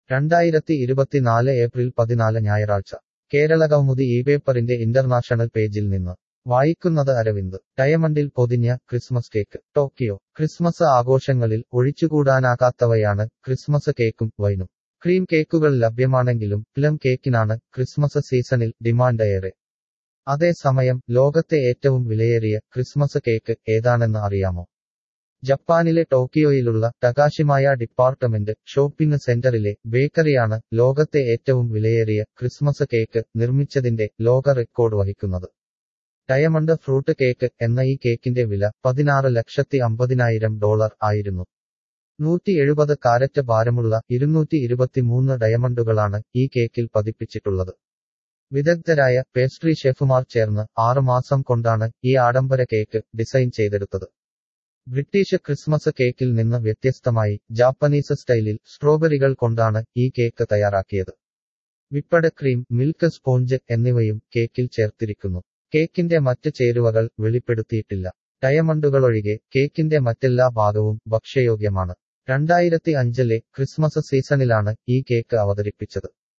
രണ്ടായിരത്തി ഇരുപത്തിനാല് ഏപ്രിൽ പതിനാല് ഞായറാഴ്ച കേരള കൗമുദി ഈ പേപ്പറിന്റെ ഇന്റർനാഷണൽ പേജിൽ നിന്ന് വായിക്കുന്നത് അരവിന്ദ് ഡയമണ്ടിൽ പൊതിഞ്ഞ ക്രിസ്മസ് കേക്ക് ടോക്കിയോ ക്രിസ്മസ് ആഘോഷങ്ങളിൽ ഒഴിച്ചുകൂടാനാകാത്തവയാണ് ക്രിസ്മസ് കേക്കും വൈനും ക്രീം കേക്കുകൾ ലഭ്യമാണെങ്കിലും പ്ലം കേക്കിനാണ് ക്രിസ്മസ് സീസണിൽ ഡിമാൻഡ് ഏറെ അതേസമയം ലോകത്തെ ഏറ്റവും വിലയേറിയ ക്രിസ്മസ് കേക്ക് ഏതാണെന്ന് അറിയാമോ ജപ്പാനിലെ ടോക്കിയോയിലുള്ള ടകാഷിമായ ഡിപ്പാർട്ട്മെന്റ് ഷോപ്പിംഗ് സെന്ററിലെ ബേക്കറിയാണ് ലോകത്തെ ഏറ്റവും വിലയേറിയ ക്രിസ്മസ് കേക്ക് നിർമ്മിച്ചതിന്റെ ലോക റെക്കോർഡ് വഹിക്കുന്നത് ഡയമണ്ട് ഫ്രൂട്ട് കേക്ക് എന്ന ഈ കേക്കിന്റെ വില പതിനാറ് ലക്ഷത്തി അമ്പതിനായിരം ഡോളർ ആയിരുന്നു നൂറ്റി എഴുപത് കാരറ്റ് ഭാരമുള്ള ഇരുന്നൂറ്റി ഇരുപത്തിമൂന്ന് ഡയമണ്ടുകളാണ് ഈ കേക്കിൽ പതിപ്പിച്ചിട്ടുള്ളത് വിദഗ്ധരായ പേസ്ട്രി ഷെഫുമാർ ചേർന്ന് ആറുമാസം കൊണ്ടാണ് ഈ ആഡംബര കേക്ക് ഡിസൈൻ ചെയ്തെടുത്തത് ബ്രിട്ടീഷ് ക്രിസ്മസ് കേക്കിൽ നിന്ന് വ്യത്യസ്തമായി ജാപ്പനീസ് സ്റ്റൈലിൽ സ്ട്രോബെറികൾ കൊണ്ടാണ് ഈ കേക്ക് തയ്യാറാക്കിയത് വിപ്പഡ് ക്രീം മിൽക്ക് സ്പോഞ്ച് എന്നിവയും കേക്കിൽ ചേർത്തിരിക്കുന്നു കേക്കിന്റെ മറ്റ് ചേരുവകൾ വെളിപ്പെടുത്തിയിട്ടില്ല ഡയമണ്ടുകളൊഴികെ കേക്കിന്റെ മറ്റെല്ലാ ഭാഗവും ഭക്ഷ്യയോഗ്യമാണ് രണ്ടായിരത്തി അഞ്ചിലെ ക്രിസ്മസ് സീസണിലാണ് ഈ കേക്ക് അവതരിപ്പിച്ചത്